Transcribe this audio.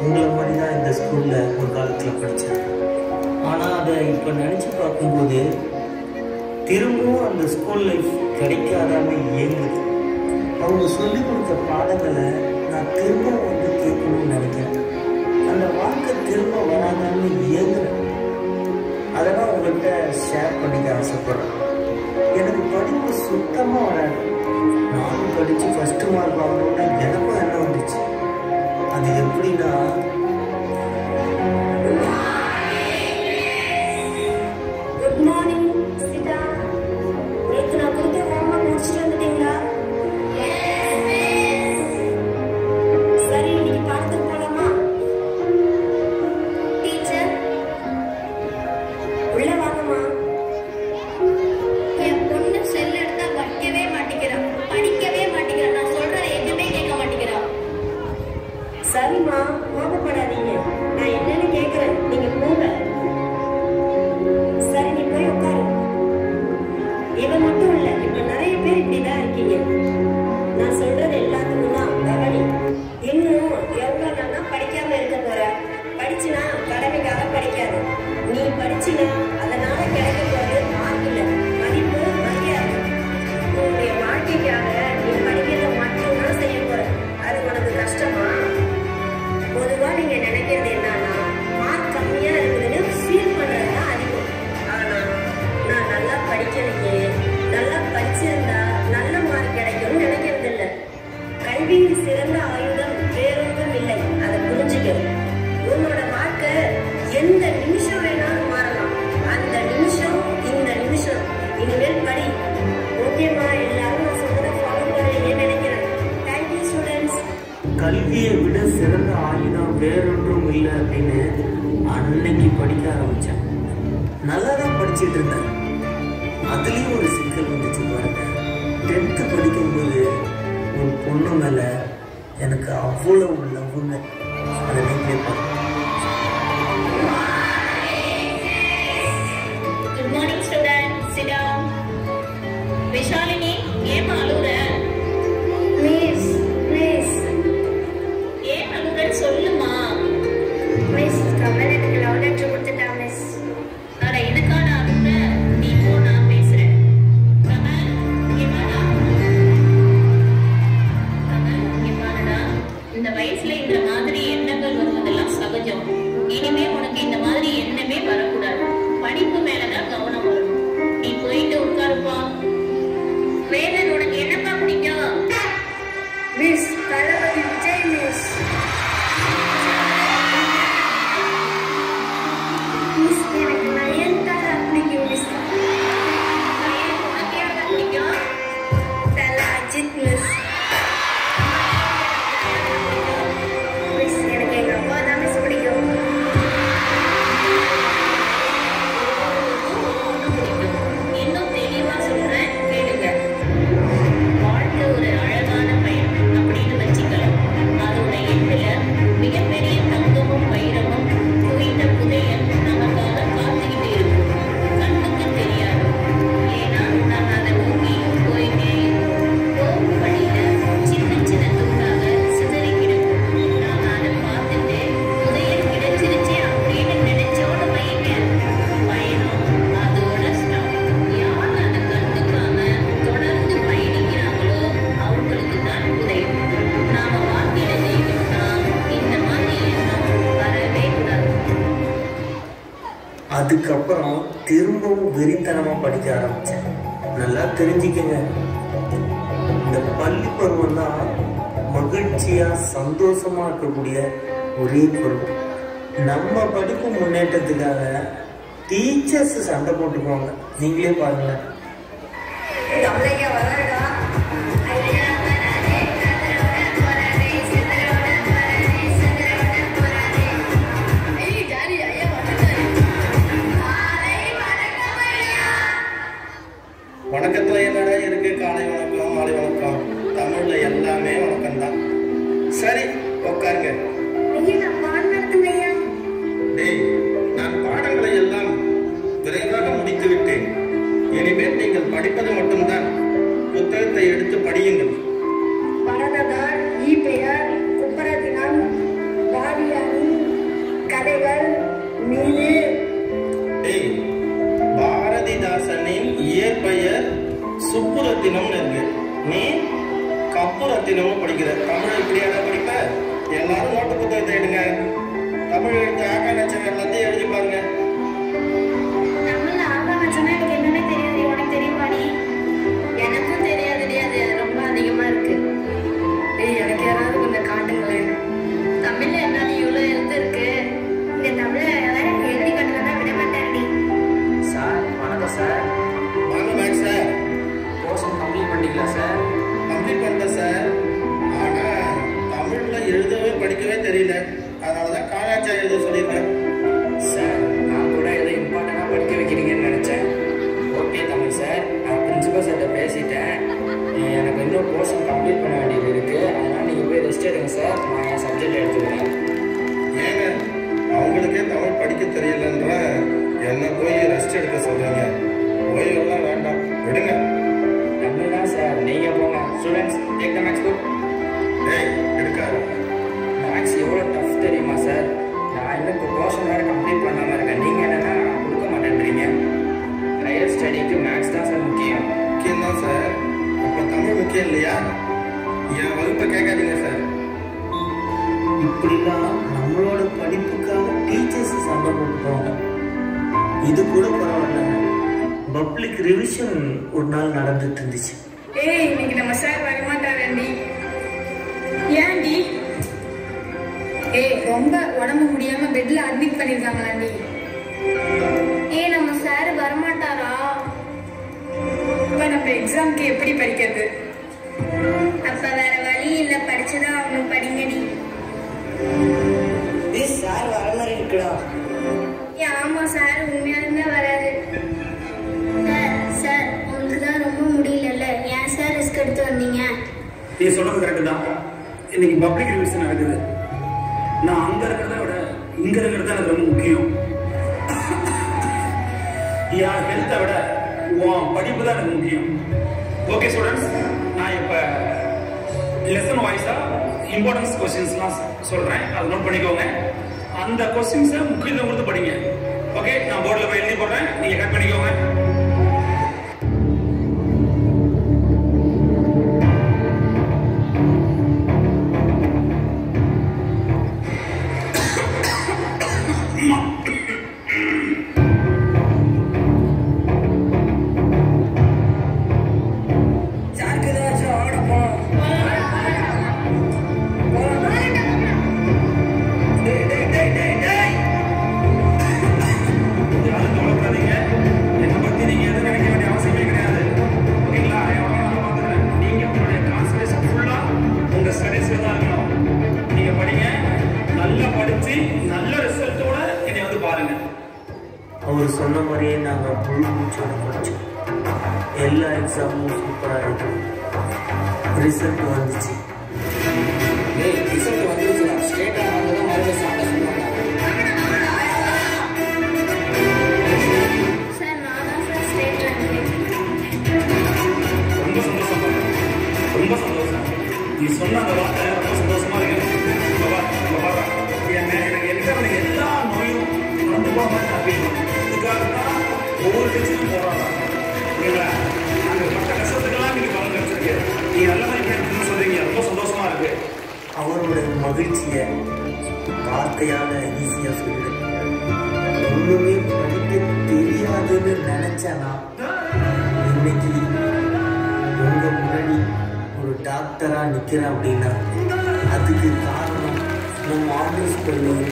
உங்களை மாதிரி தான் இந்த ஸ்கூலில் ஒரு காலத்தில் படித்தேன் ஆனால் அதை இப்போ நினச்சி பார்க்கும்போது திரும்பவும் அந்த ஸ்கூல் லைஃப் கிடைக்காதாம இயங்குது அவங்க சொல்லிக் கொடுத்த பாடங்களை நான் திரும்பவும் வந்து கேட்கணும்னு நினைக்கிறேன் அந்த வாழ்க்கை திரும்ப வராதான்னு இயங்குறேன் அதெல்லாம் உங்கள்கிட்ட ஷேர் பண்ணிக்க ஆசைப்படுறேன் எனக்கு படிப்பு சுத்தமாக வராது நானும் படித்து ஃபஸ்ட்டு மார்க் வாங்கணும்னா எனக்கும் என்ன வந்துச்சு அது எப்படின்னா குட் மார்னிங் சிதா நேத்து நான் கொடுத்த ஹோம்ஒர்க் முடிச்சிட்டு வந்துட்டீங்களா சரி இன்னைக்கு பாடத்துக்கு போலாமா டீச்சர் உள்ள வாங்கம்மா என் பொண்ணு செல் எடுத்தா வைக்கவே மாட்டேங்கிறா படிக்கவே மாட்டேங்கிறா நான் சொல்றத எதுவுமே கேட்க மாட்டேங்கிறா சரிம்மா கோபப்படாதீங்க நான் என்னன்னு கேக்குறேன் நீங்க போங்க சரி நீ போய் உட்காரு இவ மட்டும் இல்ல இப்ப நிறைய பேர் இப்படிதான் இருக்கீங்க நான் சொல்றது எல்லாத்துக்கும் தான் கவனி இன்னும் எவ்வளவு நாளா படிக்காம இருக்க போற படிச்சுனா கடமைக்காக படிக்காது நீ படிச்சினா அதனால கிடைக்க போறது மார்க் இல்ல மதிப்பு மரியாதை உன்னுடைய வாழ்க்கைக்காக நீ படிக்கிறத மட்டும்தான் செய்ய போற அது உனக்கு கஷ்டமா பொதுவா நீங்க நினைக்கிறது என்னன்னா மார்க் கம்மியா இருக்குதுன்னு ஃபீல் பண்றது தான் அதிகம் ஆனா நான் நல்லா படிக்கலையே நல்லா படிச்சிருந்தா நல்ல மார்க் கிடைக்கும்னு நினைக்கிறது இல்ல கல்வியில் சிறந்த ஆயுதம் வேறொன்றும் இல்லை அதை புரிஞ்சுக்கணும் உன்னோட வாழ்க்கை எந்த நிமிஷம் வேணாலும் மாறலாம் அந்த நிமிஷம் இந்த நிமிஷம் இனிமேல் படி ஓகேமா எல்லாரும் நான் சொல்றதை ஃபாலோ பண்ணுறீங்கன்னு நினைக்கிறேன் தேங்க்யூ ஸ்டூடெண்ட்ஸ் கல்வியை விட சிறந்த ஆயுதம் வேறொன்றும் இல்லை அப்படின்னு அன்னைக்கு படிக்க ஆரம்பித்தேன் நல்லா தான் படிச்சிட்டு இருந்தேன் அதுலேயும் ஒரு சிக்கல் வந்துச்சு பாருங்க டென்த்து படிக்கும்போது ஒரு பொண்ணு மேலே எனக்கு அவ்வளவு லவ்வுங்க அதை நீங்களே பாருங்க good morning student sit down Vishalini ஏன் அழுகுற மிஸ் மிஸ் ஏன் அழுகுறன்னு சொல்லுமா மிஸ் கமல் எனக்கு லவ் லெட்டர் கொடுத்துட்டா மிஸ் அட எதுக்கான அழுகுற நீ போ நான் பேசுறேன் கமல் இங்க வாடா கமல் இங்க பாருடா இந்த வயசுல இந்த மாதிரி எண்ணங்கள் வருவதெல்லாம் சகஜம் இனிமே உனக்கு இந்த மாதிரி எண்ணமே வரக்கூடாது படிப்பு மேலதான் கவனம் வரணும் நீ போயிட்டு உட்காருப்பா வேதன் உனக்கு என்னப்பா பிடிக்கும் miss Thalapathy Vijay miss miss எனக்கு நயன்தாரா பிடிக்கும் மிஸ் ஏன் உனக்கு யாரை பிடிக்கும் தல அஜித் மிஸ் மிஸ் எனக்கு எங்க அப்பா தான் மிஸ் பிடிக்கும் இன்னும் தெளிவா சொல்றேன் கேளுங்க வாழ்க்கை ஒரு அழகான பயன் அப்படின்னு வச்சுக்கலாம் அதோட எண்ணுல மிகப்பெரிய தங்கமும் வைரமும் குவிந்த புதையல் நமக்காக காத்துக்கிட்டு இருக்கும் கண்ணுக்கு தெரியாது ஏன்னா நாம அதை நோக்கி போயிட்டே இருக்கோம் போகும் வழியில சின்ன சின்ன துண்டாக சிதறி கிடக்கும் நாம அதை பார்த்துட்டு புதையல் கிடைச்சிருச்சு அப்படின்னு நினைச்சோட வைங்க பயணம் அதோட ஸ்டாப் யார் அதை கண்டுக்காம தொடர்ந்து பயணிக்கிறாங்களோ அவங்களுக்கு தான் புதையும் நாம வாழ்க்கையில ஜெயிக்கணும்னா இந்த மாதிரி எண்ணம் வரவே கூடாது அதுக்கப்புறம் திரும்பவும் வெறித்தனமாக படிக்க ஆரம்பித்தேன் நல்லா தெரிஞ்சுக்கங்க இந்த பள்ளி பருவம் தான் மகிழ்ச்சியாக சந்தோஷமாக இருக்கக்கூடிய ஒரே பருவம் நம்ம படிப்பு முன்னேற்றத்துக்காக டீச்சர்ஸ் சண்டை போட்டுக்குவாங்க நீங்களே பாருங்களேன் தமிழையா வராடா வணக்கத்துல என்னடா இருக்கு காலை வணக்கம் மாலை வணக்கம் தமிழ்ல எல்லாமே வணக்கம் தான் சரி உட்காருங்க ஐயா நான் பாடம் நடத்துங்க ஐயா டேய் நான் பாடங்களை எல்லாம் விரைவாக முடித்து விட்டேன் இனிமேல் நீங்கள் படிப்பது மட்டும்தான் புத்தகம் தெரியல அதனால தான் காலாட்சி எழுத சொல்லியிருக்கேன் சார் நான் கூட ஏதோ இம்பார்ட்டண்டாக படிக்க வைக்கிறீங்கன்னு நினச்சேன் ஓகே தமிழ் சார் நான் பிரின்சிபல் சார்கிட்ட பேசிட்டேன் அஹ் எனக்கு இன்னும் போர்ஷன் கம்ப்ளீட் பண்ண வேண்டியது இருக்குது அதனால் நீங்கள் போய் ரெஸ்ட் எடுங்க சார் நான் என் சப்ஜெக்ட் எடுத்துக்கிறேன் ஏங்க அவங்களுக்கே தமிழ் படிக்க தெரியலன்ற என்ன போய் ரெஸ்ட் எடுக்க சொல்றீங்க ஓய்வெல்லாம் வேண்டாம் விடுங்க தமிழ் தான் சார் நீங்கள் போங்க students take the maths book ஏய் எடுக்காது மேக்ஸ் எவ்வளோ டஃப் தெரியுமா சார் நான் இன்னும் இப்போ போர்ஷன் வேறு கம்ப்ளீட் பண்ணாமல் இருக்கேன் நீங்கள் என்னென்னா கொடுக்க மாட்டேன்றீங்க ஹையர் ஸ்டடிக்கு மேக்ஸ் தான் சார் முக்கியம் முக்கியம் தான் சார் அப்போ தமிழ் முக்கியம் இல்லையா என் வகுப்பை கேட்காதீங்க சார் இப்படிலாம் நம்மளோட படிப்புக்காக டீச்சர்ஸ் சண்டை போட்டுப்பாங்க இது கூட பரவாயில்ல பப்ளிக் ரிவிஷன் ஒரு நாள் நடந்துட்டு இருந்துச்சு ஏய் இன்னைக்கு நம்ம சார் வரமாட்டாரண்டி ஏன்டி ஏய் ரொம்ப உடம்பு முடியாம பெட்ல அட்மிட் பண்ணிருக்காங்களாண்டி ஏய் நம்ம சார் வரமாட்டாரா இப்ப நம்ம எக்ஸாம்க்கு எப்படி படிக்கிறது அப்ப வேற வழி இல்ல படிச்சுதான் அவனும் படிங்கடி சார் வர மாதிரி இருக்குடா ஏய், ஆமா சார் உண்மையாலுமே வராது சார் சார் உங்களுக்கு தான் ரொம்ப முடியலல்ல ஏன் சார் ரிஸ்க் எடுத்து வந்தீங்க நீ சொல்றது கரெக்டு தான் இன்னைக்கு பப்ளிக் ரிவிஷன் நடக்குது நான் அங்க இருக்கிறத விட இங்க இருக்கிறது தான் எனக்கு ரொம்ப முக்கியம் என் ஹெல்த்தை விட உன் படிப்பு தான் எனக்கு முக்கியம் ஓகே ஸ்டூடெண்ட்ஸ் நான் இப்போ லெசன் வாய்ஸா இம்பார்ட்டன்ஸ் கொஸ்டின்ஸ்லாம் சொல்றேன் அதை நோட் பண்ணிக்கோங்க அந்த கொஸ்டின்ஸை முக்கியத்துவம் கொடுத்து படிங்க ஓகே நான் போர்டில் போய் எழுதி போடுறேன் நீங்க கட் பண்ணிக்கோங்க யாருக்கு ஏதாச்சும் ஆட போகணும் டேய் டேய் டேய் டேய் டேய் யாரும் கவலைப்படாதீங்க என்னை பத்தி நீங்க எதுவும் நினைக்க வேண்டிய அவசியமே கிடையாது ஓகேங்களா எவ்வளோ நான் பார்த்துக்கிறேன் நீங்க உங்களுடைய கான்சன்ட்ரேஷன் ஃபுல்லா உங்க ஸ்டடீஸ்ல தான் இருக்கணும் நீங்க படிங்க நல்லா படிச்சு நல்ல ரிசல்ட்டோட என்னை வந்து பாருங்க அவர் சொன்ன மாதிரியே நாங்கள் முழு மூச்சோட படித்தோம் எல்லா எக்ஸாமும் சூப்பராக இருக்கும் ரிசல்ட் வந்துச்சு டேய் ரிசல்ட் வந்துருச்சுடா ஸ்ட்ரெயிட்டாக வந்து தான் மறுபடியும் சாப்பிட சொன்னாங்க சார் நான் தான் சார் ஸ்டேட் ரேங்க் ரொம்ப சந்தோஷம் பாரு. ரொம்ப சந்தோஷம் நீ சொன்ன அந்த வார்த்தை ரொம்ப சந்தோஷமா இருக்கு இங்க வா, இங்க வாடா. என் மே- எனக்கு இருக்கிற எல்லா நோயும் நடந்து போக மாதிரி நான் feel பண்றேன். இதுக்காக தான் ஒவ்வொரு டெஸ்டும் போராடுறோம் ஓகேங்களா நாங்க மற்ற கஷ்டத்துக்கெல்லாம் நீங்க பலன் கிடைச்சிருக்கு நீங்க நல்ல மாதிரி கேட்கணும்னு சொல்றீங்க ரொம்ப சந்தோஷமா இருக்கு அவரோட மகிழ்ச்சியை வார்த்தையால ஈஸியாக சொல்லிடு ஒன்றுமே படிக்க தெரியாதுன்னு நினச்சேனா இன்னைக்கு உங்க முன்னாடி ஒரு டாக்டரா நிக்கிறேன் அப்படின்னா அதுக்கு காரணம் நம்ம ஆஃபீஸ் பள்ளி